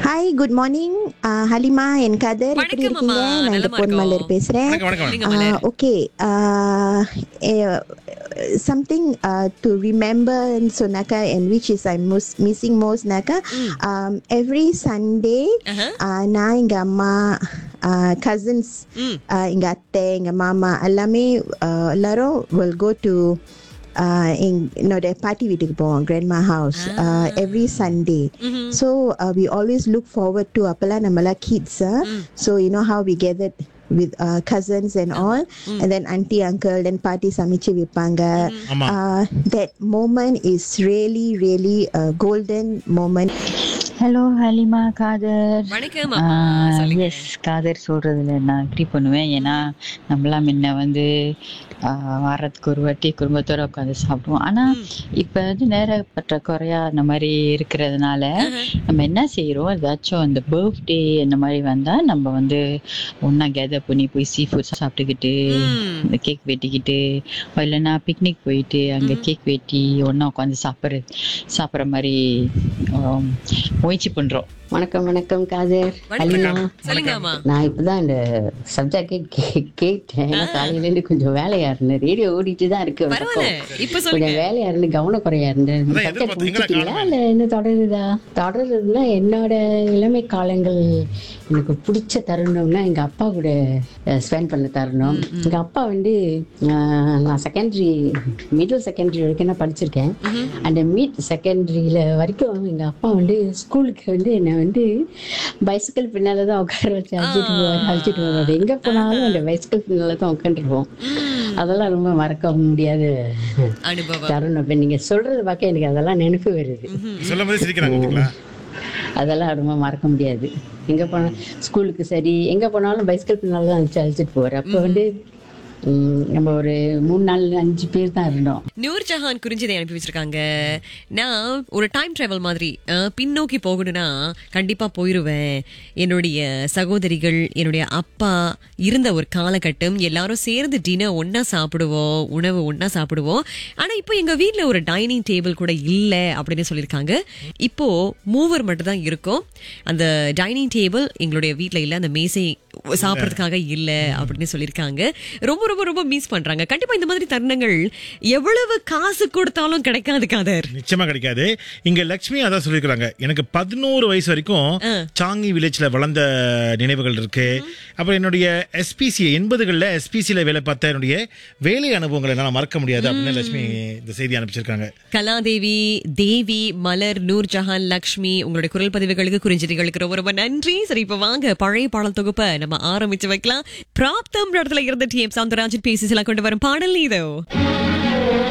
Hi good morning Halima என் கதர் எப்படி வணக்கம் இருக்கீங்க அம்மா, நான் இந்த நலமா பொன் மலர் இருக்கோம். பேசுறேன் வணக்கம் வணக்கம் நீங்க Malar. Okay something to remember சொன்னாக்கா and which is I most missing மோஸ்ட்னாக்கா every Sunday Uh-huh. நான் எங்க அம்மா கசின்ஸ் ம். எங்க அத்தை எங்க மாமா எல்லாமே uh, எல்லாரும் வில் கோ டு என்னோட பாட்டி வீட்டுக்கு போவோம் grandma house every Sunday so we always look forward to அப்போல்லாம் நம்மளாம் kids so you know how we gather with uh, cousins and all and then auntie uncle then party சமைச்சு வைப்பாங்க ஆமா. uh, that moment is really really a golden moment hello Halima Khader வணக்கம் அம்மா. சொல்லுங்க. S Kader சொல்றதுல நான் அக்ரி பண்ணுவேன் ஏன்னா நம்மளாம் முன்ன வந்து ஆஹ், வாரத்துக்கு ஒரு வாட்டி குடும்பத்தோட உட்காந்து சாப்பிடுவோம் ஆனா இப்ப வந்து நேர பற்றாக்குறையா அந்த மாதிரி இருக்கிறதுனால நம்ம என்ன செய்யறோம் ஏதாச்சும் அந்த பர்த்டே அந்த மாதிரி வந்தா நம்ம வந்து ஒண்ணா கேதர் பண்ணி போய் சீ ஃபுட் சாப்பிட்டுக்கிட்டு ம். இந்த கேக் வெட்டிக்கிட்டு இல்லைன்னா பிக்னிக் போயிட்டு அங்கே கேக் வெட்டி ஒன்றா உட்காந்து சாப்பிட்றது சாப்பிட்ற மாதிரி ஆம், முயற்சி பண்ணுறோம் வணக்கம் வணக்கம் காதர் வணக்கம். அலிமா சொல்லுங்க அம்மா நான் இப்பதான் இந்த சப்ஜெக்டே கேட்டேன் ஏன்னா காலையில இருந்து கொஞ்சம் வேலையா இருந்தேன் ரேடியோ ஓடிட்டு தான் இருக்கு ஒரு பரவாயில்ல பக்கம். இப்ப சொல்லுங்க கொஞ்சம் வேலையா இருந்து கவனக்குறையா இருந்தேன் அதான் சப்ஜெக்ட் எதிர்பார்த்தீங்களா முடிச்சிட்டீங்களா காணுமே. இல்ல என்ன தொடருதா தொடருதுன்னா என்னோட இளமை காலங்கள் எனக்கு பிடிச்ச தருணம்னா எங்க அப்பா கூட ஸ்பெண்ட் பண்ண தருணம் எங்க அப்பா வந்து அஹ், நான் செகண்டரி மிடில் செகண்டரி வரைக்கும் நான் படிச்சிருக்கேன் அந்த மிட் செகண்டரியில வரைக்கும் எங்க அப்பா வந்து ஸ்கூலுக்கு வந்து என்னை வந்து பைசிக்கல் பின்னால தான் உட்கார வச்சு அழைச்சிட்டு போவார் அழைச்சிட்டு வருவார் எங்க போனாலும் அந்த பைசிக்கல் பின்னால தான் உட்காந்துருப்போம் அதெல்லாம் ரொம்ப மறக்க முடியாத அனுபவம் தருணம் இப்ப நீங்க சொல்றது பார்க்க எனக்கு அதெல்லாம் நினைப்பு வருது சொல்லும் போது சிரிக்கிறாங்க பாத்தீங்களா அதெல்லாம் ரொம்ப மறக்க முடியாது எங்க போனா ஸ்கூலுக்கு சரி எங்க போனாலும் பைசிக்கல் பின்னால தான் அழைச்சு அழைச்சிட்டு போவார் அப்போ வந்து ம், நம்ம ஒரு மூணு நாலு அஞ்சு பேர் தான் இருந்தோம் நூர் ஜஹான் குறிஞ்சதை அனுப்பி வச்சிருக்காங்க நான் ஒரு டைம் டிராவல் மாதிரி அஹ், பின்னோக்கி போகணும்னா கண்டிப்பா போயிருவேன் என்னுடைய சகோதரிகள் என்னுடைய அப்பா இருந்த ஒரு காலகட்டம் எல்லாரும் சேர்ந்து டின்னர் ஒண்ணா சாப்பிடுவோம் உணவு ஒண்ணா சாப்பிடுவோம் ஆனா இப்போ எங்க வீட்ல ஒரு டைனிங் டேபிள் கூட இல்ல அப்படின்னு சொல்லியிருக்காங்க இப்போ மூவர் மட்டும் தான் இருக்கும் அந்த டைனிங் டேபிள் எங்களுடைய வீட்ல இல்ல அந்த மேசை சாப்பிடறதுக்காக இல்ல அப்படின்னு சொல்லியிருக்காங்க ரொம்ப ரொம்ப ரொம்ப மிஸ் பண்றாங்க கண்டிப்பா இந்த மாதிரி தருணங்கள் எவ்வளவு காசு கொடுத்தாலும் கிடைக்காது காதர் நிச்சயமா கிடைக்காது இங்க லட்சுமி அதான் சொல்லிருக்காங்க எனக்கு பதினோரு வயசு வரைக்கும் சாங்கி வில்லேஜ்ல வளர்ந்த நினைவுகள் இருக்கு அப்புறம் என்னுடைய எஸ்பிசி எண்பதுகள்ல எஸ்பிசில வேலை பார்த்த என்னுடைய வேலை அனுபவங்களை என்னால மறக்க முடியாது அப்படின்னு லட்சுமி இந்த செய்தி அனுப்பிச்சிருக்காங்க கலாதேவி தேவி மலர் நூர் ஜஹான் லக்ஷ்மி உங்களுடைய குரல் பதிவுகளுக்கு குறிஞ்சிகளுக்கு ரொம்ப ரொம்ப நன்றி சரி இப்ப வாங்க பழைய பாடல் தொகுப்பை நம்ம ஆரம்பிச்சு வைக்கலாம் பிராப்தம் இடத்துல இருந்த டி எம் சவுந்தரராஜன் பேசி சில கொண்டு வரும் பாடல் இதோ